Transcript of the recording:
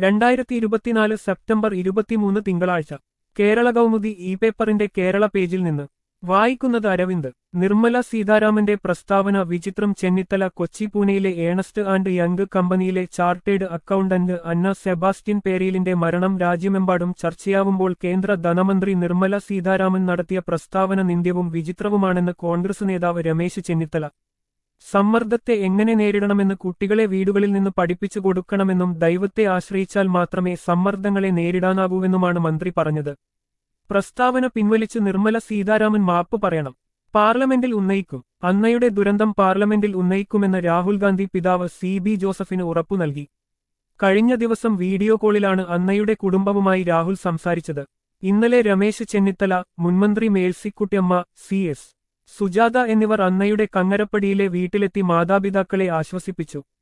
രണ്ടായിരത്തി ഇരുപത്തിനാല് സെപ്റ്റംബർ ഇരുപത്തിമൂന്ന് തിങ്കളാഴ്ച കേരള കൗമുദി ഇ പേപ്പറിന്റെ കേരള പേജിൽ നിന്ന് വായിക്കുന്നത് അരവിന്ദ് നിർമ്മല സീതാരാമന്റെ പ്രസ്താവന വിചിത്രം ചെന്നിത്തല കൊച്ചി പൂനെയിലെ ഏണസ്റ്റ് ആൻഡ് യങ് കമ്പനിയിലെ ചാർട്ടേഡ് അക്കൗണ്ടന്റ് അന്ന സെബാസ്റ്റ്യൻ പേരീലിന്റെ മരണം രാജ്യമെമ്പാടും ചർച്ചയാവുമ്പോൾ കേന്ദ്ര ധനമന്ത്രി നിർമ്മല സീതാരാമൻ നടത്തിയ പ്രസ്താവന നിന്ദ്യവും വിചിത്രവുമാണെന്ന് കോൺഗ്രസ് നേതാവ് രമേശ് ചെന്നിത്തല സമ്മർദ്ദത്തെ എങ്ങനെ നേരിടണമെന്ന് കുട്ടികളെ വീടുകളിൽ നിന്ന് പഠിപ്പിച്ചു കൊടുക്കണമെന്നും ദൈവത്തെ ആശ്രയിച്ചാൽ മാത്രമേ സമ്മർദ്ദങ്ങളെ നേരിടാനാകൂവെന്നുമാണ് മന്ത്രി പറഞ്ഞത് പ്രസ്താവന പിൻവലിച്ച് നിർമ്മല സീതാരാമൻ മാപ്പ് പറയണം പാർലമെന്റിൽ ഉന്നയിക്കും അന്നയുടെ ദുരന്തം പാർലമെന്റിൽ ഉന്നയിക്കുമെന്ന് രാഹുൽ ഗാന്ധി പിതാവ് സി ബി ജോസഫിന് ഉറപ്പു നൽകി കഴിഞ്ഞ ദിവസം വീഡിയോ കോളിലാണ് അന്നയുടെ കുടുംബവുമായി രാഹുൽ സംസാരിച്ചത് ഇന്നലെ രമേശ് ചെന്നിത്തല മുൻമന്ത്രി മേഴ്സിക്കുട്ടിയമ്മ സി എസ് സുജാത എന്നിവർ അന്നയുടെ കങ്ങരപ്പടിയിലെ വീട്ടിലെത്തി മാതാപിതാക്കളെ ആശ്വസിപ്പിച്ചു